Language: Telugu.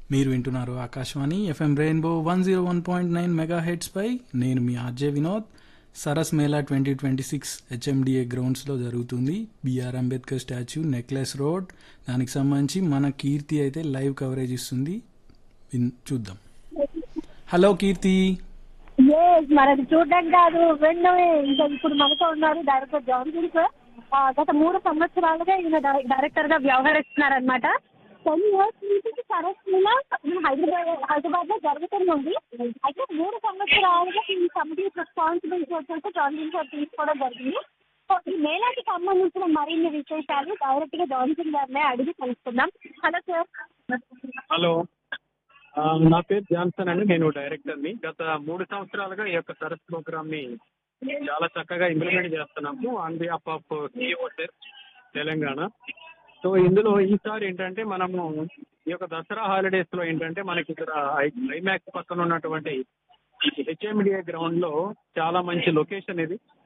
మీరు వింటున్నారు Akashvani FM rainbow one zero one point nine mega heads పై నేను మీ RJ Vinod Saras Mela twenty twenty six HMDA గ్రౌండ్స్లో జరుగుతుంది BR Ambedkar statue necklace road దానికి సంబంధించి మన కీర్తి అయితే లైవ్ కవరేజ్ ఇస్తుంది విన్- చూద్దాం హలో కీర్తి ఎస్ మనది చూడడం కాదు వినడమే ఇంకా ఇప్పుడు మనతో ఉన్నారు డైరెక్టర్ జాన్సన్ సార్ ఆ, గత మూడు సంవత్సరాలుగా ఈయన డై- డైరెక్టర్ గా వ్యవహరిస్తున్నారనమాట టెన్ ఇయర్స్ నుంచి సరస్సులో హైదరాబాద్ హైదరాబాద్ లో జరుగుతుంది అయితే మూడు సంవత్సరాలుగా ఈ కమిటీ రెస్పాన్సిబిలిటీ వచ్చేసి జాన్సన్ సార్ తీసుకోవడం జరిగింది సో ఈ మేళాకి సంబంధించిన మరిన్ని విశేషాలు డైరెక్ట్ గా జాన్సన్ గారినే అడిగి తెలుసుకుందాం హలో సార్ హలో ఆ, నా పేరు జాన్సన్ అండి నేను డైరెక్టర్ని గత మూడు సంవత్సరాలుగా ఈ యొక్క సరస్ ప్రోగ్రామ్ ని చాలా చక్కగా ఇంప్లిమెంట్ చేస్తున్నాము ఆన్ బిహాఫ్ ఆఫ్ సిఓసెస్ తెలంగాణ సో ఇందులో ఈసారి ఏంటంటే మనము ఈ యొక్క దసరా హాలిడేస్ లో ఏంటంటే మనకి ఇక్కడ ఐమాక్స్ పక్కన ఉన్నటువంటి హెచ్ఎండిఏ గ్రౌండ్ లో చాలా మంచి లొకేషన్ ఇది